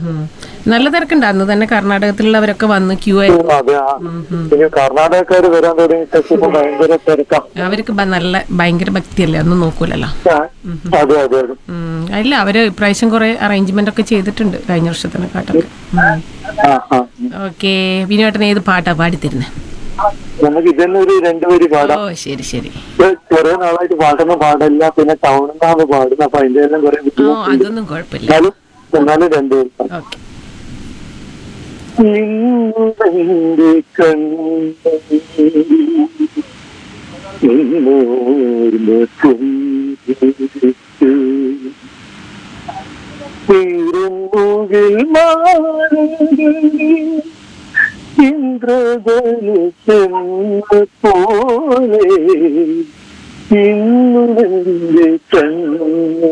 ഉം. നല്ല തിരക്കുണ്ടായിരുന്നു തന്നെ കർണാടകത്തിലുള്ളവരൊക്കെ വന്ന് ക്യൂ ആയി അതെ ആ. പിന്നെ കർണാടകക്കാര് വരാൻ തുടങ്ങി ഇപ്പൊ ഭയങ്കര തിരക്കാം അവർക്ക് ബ- നല്ല ഭയങ്കര ഭക്തിയല്ലേ ഒന്നും നോക്കൂലല്ലോ ആ, അതെ അതെ അതെ ഉം. ഇല്ല അവര് ഇപ്രാവശ്യം കുറെ അറേഞ്ച്മെന്റ് ഒക്കെ ചെയ്തിട്ടുണ്ട് കഴിഞ്ഞ വർഷത്തിനെ കാട്ടൊക്കെ ആ ആ ഓക്കെ വിനുവേട്ടൻ ഏത് പാട്ടാ പാടിത്തരുന്നത് നമുക്ക് ഇതന്നെ ഒരു രണ്ടുപേര് പാടാം ഓ ശരി ശരി ഇത് കുറെ നാളായിട്ട് പാട്ടൊന്നും പാടില്ല പിന്നെ ടൗണിൽ നിന്നാണ് പാടുന്നത് അപ്പൊ അതിന്റെ എല്ലാം കുറെ ഓ ബുദ്ധിമുട്ടുണ്ട് അതൊന്നും കുഴപ്പമില്ല എന്നാലും എന്നാലും രണ്ടുപേരും പാടാം. ഓക്കെ നിന്റെ കണ്ണൂരിൽ ഇന്ദ്രജല പോലെ ഇന്നുടെ കണ്ണു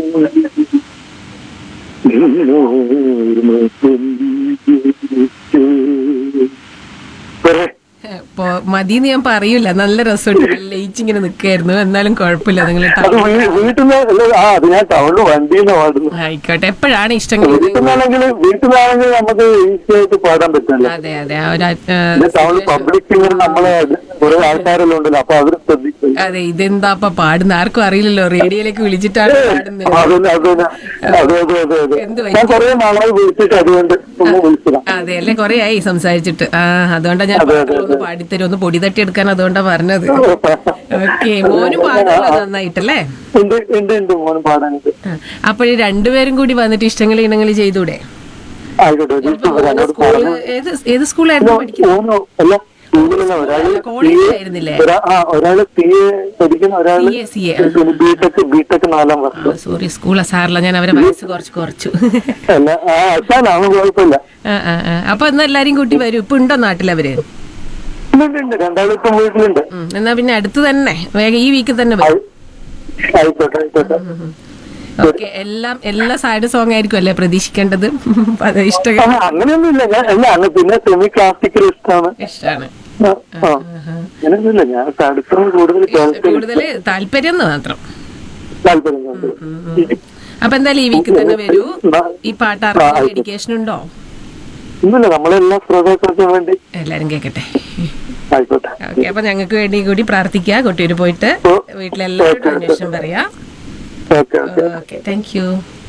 പറ ഇപ്പൊ മതിന്ന് ഞാൻ പറയൂല നല്ല രസമുണ്ട് ലയിച്ചിങ്ങനെ നിക്കായിരുന്നു എന്നാലും കുഴപ്പമില്ല നിങ്ങൾ അത് വീ- വീട്ടിൽ നിന്ന് ആ അത് ഞാൻ ടൗണിൽ വണ്ടിന്ന് പാടുന്നു ആയിക്കോട്ടെ എപ്പോഴാണ് ഇഷ്ടങ്ങൾ വീട്ടിൽ നിന്നാണെങ്കിൽ വീട്ടിൽ നിന്നാണെങ്കിൽ നമുക്ക് ഈസി ആയിട്ട് പാടാൻ പറ്റില്ല അതെ അതെ ആ ഒരു ആ, പിന്നെ ടൗണിൽ പബ്ലിക് ഇങ്ങനെ നമ്മളെ കുറെ ആൾക്കാരെല്ലാം ഉണ്ടല്ലോ അപ്പൊ അവര് ശ്രദ്ധിക്കും അതെ ഇതെന്താ അപ്പൊ പാടുന്ന ആർക്കും അറിയില്ലല്ലോ റേഡിയോയിലേക്ക് വിളിച്ചിട്ടാണ് പാടുന്നത് അതന്നെ അതന്നെ അതെ അതെ അതെ അതെ എന്ത് ഞാൻ കുറെ നാളായി വിളിച്ചിട്ട് അതുകൊണ്ട് ഒന്ന് വിളിച്ചതാ അതെ അല്ലേ കൊറേ ആയി സംസാരിച്ചിട്ട് ആ അതുകൊണ്ടാ ഞാൻ ഒന്ന് പാടിത്തരും ഒന്ന് പൊടി തട്ടി എടുക്കാൻ അതുകൊണ്ടാ പറഞ്ഞത് ഓക്കെ മോനും പാടുമല്ലോ നന്നായിട്ടല്ലേ ഉണ്ട് ഉണ്ട് ഉണ്ട് മോനും പാടാനുണ്ട് അപ്പോഴേ രണ്ടുപേരും കൂടി വന്നിട്ട് ഇഷ്ടങ്ങൾ ഇണങ്ങൾ ചെയ്തൂടെ ആയിക്കോട്ടെ ഒരു ദിവസം വരാം. എന്നോട് സ്കൂള് പറഞ്ഞു ഏത് ഏത് സ്കൂളായിരുന്നു പഠിക്കുന്നത് ഓനോ അല്ല സ്കൂളിലെ ഒരാള് കോളേജിലായിരുന്നില്ലേ ഒരാ- ആ ഒരാള് സി എ പഠിക്കുന്ന ഒരാള് C A C A B Tech B Tech നാലാം വർഷം സോറി സ്കൂളാ സാറില്ല ഞാൻ അവരെ വയസ്സ് കുറച്ച് കുറച്ചു അല്ല ആ അച്ഛനാണ് കുഴപ്പമില്ല ആ, ആ, ആ. അപ്പൊ എന്നാ എല്ലാരും കൂട്ടി വരും ഇപ്പൊ ഉണ്ടോ നാട്ടിലവര് ഉണ്ട്, ഉണ്ട് രണ്ടാളും ഇപ്പം വീട്ടിലുണ്ട് ഉം, എന്നാ പിന്നെ അടുത്ത് തന്നെ വേഗം ഈ വീക്കിൽ തന്നെ വരും ആയി- ആയിക്കോട്ടെ ആയിക്കോട്ടെ ഓക്കെ എല്ലാം എല്ലാ സൈഡ് സോങ് ആയിരിക്കും അല്ലേ പ്രതീക്ഷിക്കേണ്ടത് അത് ഇഷ്ട ആ, അങ്ങനെയൊന്നുമില്ല ഞാൻ അല്ല അങ്ങ് പിന്നെ സെമി ക്ലാസിക്കൽ ഇഷ്ടമാണ് ഇഷ്ടാണ് ആ, ആ. അങ്ങനെയൊന്നുമില്ല ഞാൻ അടുത്തൊന്നും കൂടുതൽ കേൾക്കാൻ കൂടുതൽ താല്പര്യം എന്ന് മാത്രം താല്പര്യം അപ്പൊ എന്തായാലും ഈ വീക്കിൽ തന്നെ വരൂ ഈ പാട്ട് അറിയാൻ ഡെഡിക്കേഷൻ ഉണ്ടോ ഒന്നുമില്ല നമ്മളെല്ലാം ശ്രോതാക്കൾക്ക് വേണ്ടി എല്ലാരും കേക്കട്ടെ ആയിക്കോട്ടെ ഓക്കെ അപ്പൊ ഞങ്ങൾക്ക് വേണ്ടി കൂടി പ്രാർത്ഥിക്കുക കൊട്ടിയൂര് പോയിട്ട് വീട്ടിലെല്ലാവരും അന്വേഷണം പറയാം okay okay okay thank U